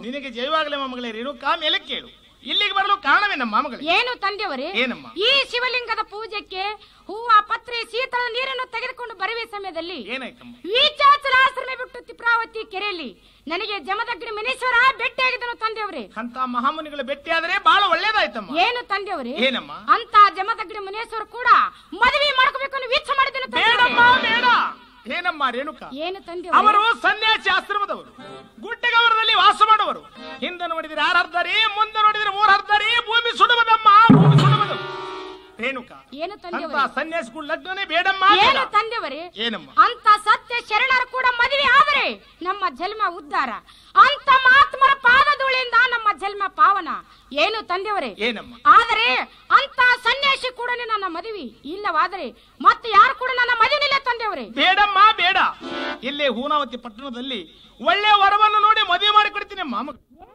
ನಿನಗೆ ಜಯವಾಗಲೇ ಮಗಳೇ ರೇಣುಕಾ ಮೇಲೆ ಕೇಳು ಇಲ್ಲಿಗೆ ಬರಲು ಕಾರಣವೇನಮ್ಮ ಮಗಳೇ ಏನು ತಂದೆಯವರೇ ಏನಮ್ಮ ಈ ಶಿವಲಿಂಗದ ಪೂಜೆಗೆ ಹೂವ ಪತ್ರೆ ಶೀತಳ ನೀರನ್ನು ತೆಗೆದುಕೊಂಡು ಬರುವ ಸಮಯದಲ್ಲಿ ಏನಾಯ್ತಮ್ಮ ವೀಚಾಚಲಾಶ್ರಮ ಬಿಟ್ಟು ತಿಪ್ರಾವತಿ ಕೆರೆಯಲ್ಲಿ ನನಗೆ ಜಮದಗ್ನಿ ಮನೇಶ್ವರ ಭೇಟಿಯಾಗಿದ್ದನು ತಂದೆಯವರೇ ಅಂತ ಮಹಾಮುನಿಗಳ ಭೇಟಿಯಾದರೆ ಬಹಳ ಒಳ್ಳೇದಾಯ್ತಮ್ಮ ಏನು ತಂದೆಯವರೇ ಏನಮ್ಮ ಅಂತ ಜಮದಗ್ನಿ ಮುನೇಶ್ವರ ಕೂಡ ಮದುವೆ ಮಾಡ್ಕೋಬೇಕು ಅನ್ನೋ ವೀಕ್ಷ ಮಾಡಿದನು ಬೇಡಮ್ಮ ಬೇಡ ಏನಮ್ಮ ರೇಣುಕಾ ಏನು ತಂದೆ ಅವರು ಸನ್ಯಾಸಿ ಆಶ್ರಮದವರು ಗುಡ್ಡಗವರದಲ್ಲಿ ವಾಸ ಮಾಡುವರು ಹಿಂದೆ ನೋಡಿದ್ರೆ ಆರು ಹರ್ದಾರಿ ಮುಂದೆ ನೋಡಿದ್ರೆ ಮೂರ್ ಹರ್ದಾರಿ ಭೂಮಿ ಸುಡುವುದಮ್ಮ ಭೂಮಿ ಸುಡುವುದು ರೇಣುಕಾ ಏನು ಅಂತ ತಂದೆಯವರೇ ಸನ್ಯಾಸಿಗಳು ಲಗ್ನನೇ ಬೇಡಮ್ಮ ಏನು ಬೇಡ. ತಂದೆಯವರೇ ಏನಮ್ಮ ಅಂತ ಸತ್ಯ ಶರಣರು ಕೂಡ ಮದುವೆ ಆದರೆ ನಮ್ಮ ಜನ್ಮ ಉದ್ಧಾರ ಅಂತ ಮಹಾತ್ಮರ ಪಾದಧೂಳಿಯಿಂದ ನಮ್ಮ ಜನ್ಮ ಪಾವನ ಏನು ತಂದೆಯವರೇ ಏನಮ್ಮ ಆದರೆ ಅಂತ ಸನ್ಯಾಸಿ ಕೂಡ ನನ್ನ ಮದುವೆ ಇಲ್ಲವಾದರೆ ಮತ್ತೆ ಯಾರು ಕೂಡ ನನ್ನ ಮದುವೆ ತಂದೆಯವರೇ ಬೇಡಮ್ಮ ಬೇಡ ಇಲ್ಲೇ ಹೂನಾವತಿ ಪಟ್ಟಣದಲ್ಲಿ ಒಳ್ಳೆ ವರವನ್ನು ನೋಡಿ ಮದುವೆ ಮಾಡಿ ಕೊಡ್ತೀನಿ ಮಾಮ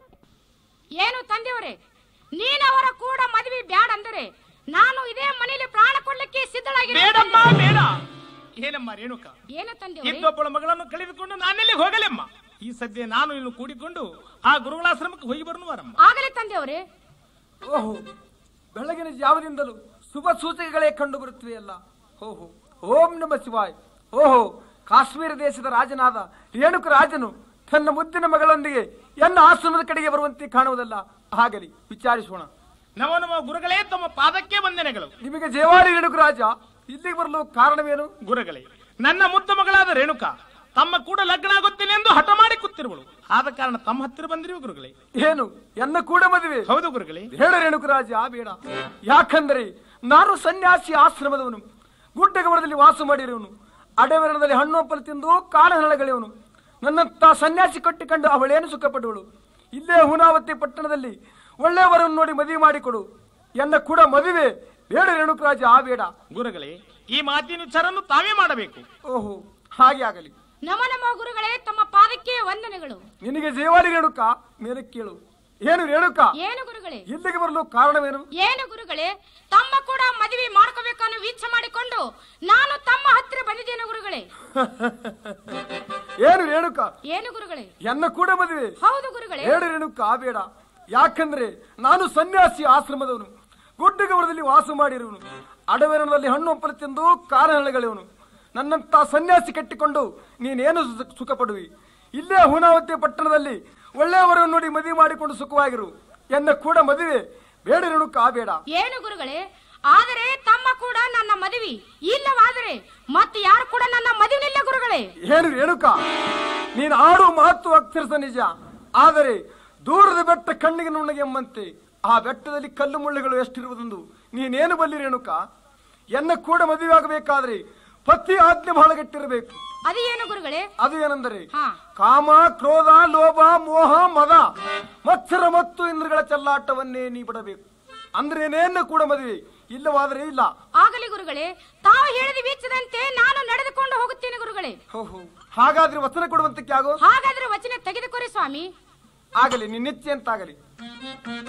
ಏನು ತಂದೆಯವರೇ ನೀನವರ ಕೂಡ ಮದುವೆ ಬ್ಯಾಡ ಅಂದರೆ ನಾನು ಇದೇ ಮನೆಯಲ್ಲಿ ಪ್ರಾಣ ಕೊಡ್ಲಿಕ್ಕೆ ಸಿದ್ಧಳಾಗಿ ಬೇಡಮ್ಮ ಬೇಡ ಏನಮ್ಮ ರೇಣುಕಾ ಏನು ತಂದೆಯವರೇ ಇದ್ದೊಬ್ಬಳ ಮಗಳನ್ನು ಕಳೆದುಕೊಂಡು ನಾನೆಲ್ಲಿ ಹೋಗಲೆಮ್ಮ ಈ ಸದ್ಯ ನಾನು ಇನ್ನು ಕೂಡಿಕೊಂಡು ಆ ಗುರುಗಳಾಶ್ರಮಕ್ಕೆ ಹೋಗಿ ಬರುವರಮ್ಮ ಆಗಲೇ ತಂದೆಯವರೇ ಓಹೋ ಬೆಳಗಿನ ಜಾವದಿಂದಲೂ ಶುಭ ಸೂಚಕಗಳೇ ಕಂಡು ಬರುತ್ತವೆಯಲ್ಲ ಓಹೋ ಓಂ ನಮ ಶಿವಾಯ್ ಓಹೋ ಕಾಶ್ಮೀರ ದೇಶದ ರಾಜನಾದ ರೇಣುಕ ರಾಜನು ತನ್ನ ಮುದ್ದಿನ ಮಗಳೊಂದಿಗೆ ಎನ್ನ ಆಶ್ರಮದ ಕಡೆಗೆ ಬರುವಂತೆ ಕಾಣುವುದಲ್ಲ ಆಗಲಿ ವಿಚಾರಿಸೋಣ ನವ ನವ ಗುರುಗಳೇ ತಮ್ಮ ಪಾದಕ್ಕೆ ವಂದನೆಗಳು ನಿಮಗೆ ಜಯವಾರಿ ರೇಣುಕ ರಾಜ ಇಲ್ಲಿಗೆ ಬರಲು ಕಾರಣವೇನು ಗುರುಗಳೇ ನನ್ನ ಮುದ್ದು ಮಗಳಾದ ರೇಣುಕಾ ತಮ್ಮ ಕೂಡ ಲಗ್ನ ಆಗುತ್ತೇನೆ ಎಂದು ಹಠ ಮಾಡಿ ಕೂತಿರುವಳು ಆದ ಕಾರಣ ತಮ್ಮ ಹತ್ತಿರ ಬಂದಿರುವ ಗುರುಗಳೇ ಏನು ಎನ್ನ ಕೂಡ ಮದುವೆ ಹೌದು ಗುರುಗಳೇ ಬೇಡ ರೇಣುಕರಾಜ ಬೇಡ ಯಾಕಂದರೆ ನಾನು ಸನ್ಯಾಸಿ ಆಶ್ರಮದವನು ಗುಡ್ಡಗವರದಲ್ಲಿ ವಾಸ ಮಾಡಿರುವನು ಅಡವೆರಣದಲ್ಲಿ ಹಣ್ಣು ಹಂಪಲು ತಿಂದು ಕಾಣಹಳಗಳೆಯವನು ನನ್ನಂತ ಸನ್ಯಾಸಿ ಕಟ್ಟಿಕೊಂಡು ಅವಳೇನು ಸುಖಪಡುವಳು ಇಲ್ಲೇ ಹುನಾವತಿ ಪಟ್ಟಣದಲ್ಲಿ ಒಳ್ಳೆಯವರನ್ನು ನೋಡಿ ಮದುವೆ ಮಾಡಿಕೊಡು ಎನ್ನ ಕೂಡ ಮದುವೆ ಬೇಡ ರೇಣುಕರಾಜ ಆ ಬೇಡ ಗುರುಗಳೇ ಈ ಮಾತಿನ ವಿಚಾರನ್ನು ತಾವೇ ಮಾಡಬೇಕು ಓಹೋ ಹಾಗೆ ಆಗಲಿ ನಮ ನಮ ಗುರುಗಳೇ ತಮ್ಮ ಪಾದಕ್ಕೆ ವಂದನೆಗಳು ನಿನಗೆ ಜೇವಾರಿ ರೇಣುಕ ಮೇಲೆ ಕೇಳು ಏನು ರೇಣುಕ ಏನು ಗುರುಗಳೇ ಇಲ್ಲಿಗೆ ಬರಲು ಕಾರಣವೇನು ಏನು ಗುರುಗಳೇ ತಮ್ಮ ಕೂಡ ಮದುವೆ ಮಾಡ್ಕೋಬೇಕು ಅನ್ನೋ ಇಚ್ಛೆ ಮಾಡಿಕೊಂಡು ನಾನು ತಮ್ಮ ಹತ್ತಿರ ಬಂದಿದ್ದೇನೆ ಗುರುಗಳೇ ಏನು ರೇಣುಕ ಏನು ಗುರುಗಳೇ ಎನ್ನ ಕೂಡ ಮದುವೆ ಹೌದು ಗುರುಗಳೇ ಬೇಡ ರೇಣುಕ ಬೇಡ ಯಾಕಂದ್ರೆ ನಾನು ಸನ್ಯಾಸಿ ಆಶ್ರಮದವನು ಗುಡ್ಡಗವರದಲ್ಲಿ ವಾಸ ಮಾಡಿರುವನು ಅಡವೆರಣದಲ್ಲಿ ಹಣ್ಣು ಹಂಪಲು ತಿಂದು ಕಾರಣಗಳಿವನು ನನ್ನಂತ ಸನ್ಯಾಸಿ ಕಟ್ಟಿಕೊಂಡು ನೀನೇನು ಸು- ಸುಖ ಪಡುವಿ ಇಲ್ಲೇ ಹುನಾವತಿ ಪಟ್ಟಣದಲ್ಲಿ ಒಳ್ಳೆಯವರನ್ನು ನೋಡಿ ಮದುವೆ ಮಾಡಿಕೊಂಡು ಸುಖವಾಗಿರು ಎನ್ನ ಕೂಡ ಮದುವೆ ಬೇಡ ರೇಣುಕ ಬೇಡ ಏನು ಗುರುಗಳೇ ಆದರೆ ತಮ್ಮ ಕೂಡ ನನ್ನ ಮದುವೆ ಇಲ್ಲವಾದರೆ ಮತ್ತೆ ಯಾರು ಕೂಡ ನನ್ನ ಮದುವೆನಿಲ್ಲ ಗುರುಗಳೇ ಏನು ರೇಣುಕ ನೀನು ಆಡು ಮಾತು ಅಕ್ಷರಸ ನಿಜ ಆದರೆ ದೂರದ ಬೆಟ್ಟ ಕಣ್ಣಿಗೆ ನುಣ್ಣಗೆ ಎಂಬಂತೆ ಆ ಬೆಟ್ಟದಲ್ಲಿ ಕಲ್ಲು ಮುಳ್ಳುಗಳು ಎಷ್ಟಿರುವುದೆಂದು ನೀನೇನು ಬಲ್ಲಿ ರೇಣುಕ ಎನ್ನ ಕೂಡ ಮದುವೆ ಆಗಬೇಕಾದ್ರೆ ಪತಿ ಆಜ್ಞೆ ಬಹಳ ಗಟ್ಟಿರಬೇಕು ಅದು ಏನು ಗುರುಗಳೇ ಅದು ಏನೆಂದರೆ ಹಾ ಕಾಮ ಕ್ರೋಧ ಲೋಭ ಮೋಹ ಮದ ಮತ್ಸರ ಮತ್ತು ಇಂದ್ರಗಳ ಚೆಲ್ಲಾಟವನ್ನೇ ನೀ ಬಿಡಬೇಕು ಅಂದ್ರೆ ನೇನು ಕೂಡ ಮದುವೆ ಇಲ್ಲವಾದರೆ ಇಲ್ಲ ಆಗಲಿ ಗುರುಗಳೇ ತಾವು ಹೇಳಿದ ವೀಕ್ಷದಂತೆ ನಾನು ನಡೆದುಕೊಂಡು ಹೋಗುತ್ತೇನೆ ಗುರುಗಳೇ ಹೋ ಹೋ ಹಾಗಾದ್ರೆ ವಚನ ಕೊಡುವಂತಕ್ಕೆ ಆಗೋ ಹಾಗಾದ್ರೆ ವಚನ ತೆಗೆದುಕೊರಿ ಸ್ವಾಮಿ ಆಗಲಿ ನಿನ್ನೆಚ್ಚೆ ಅಂತಾಗಲಿ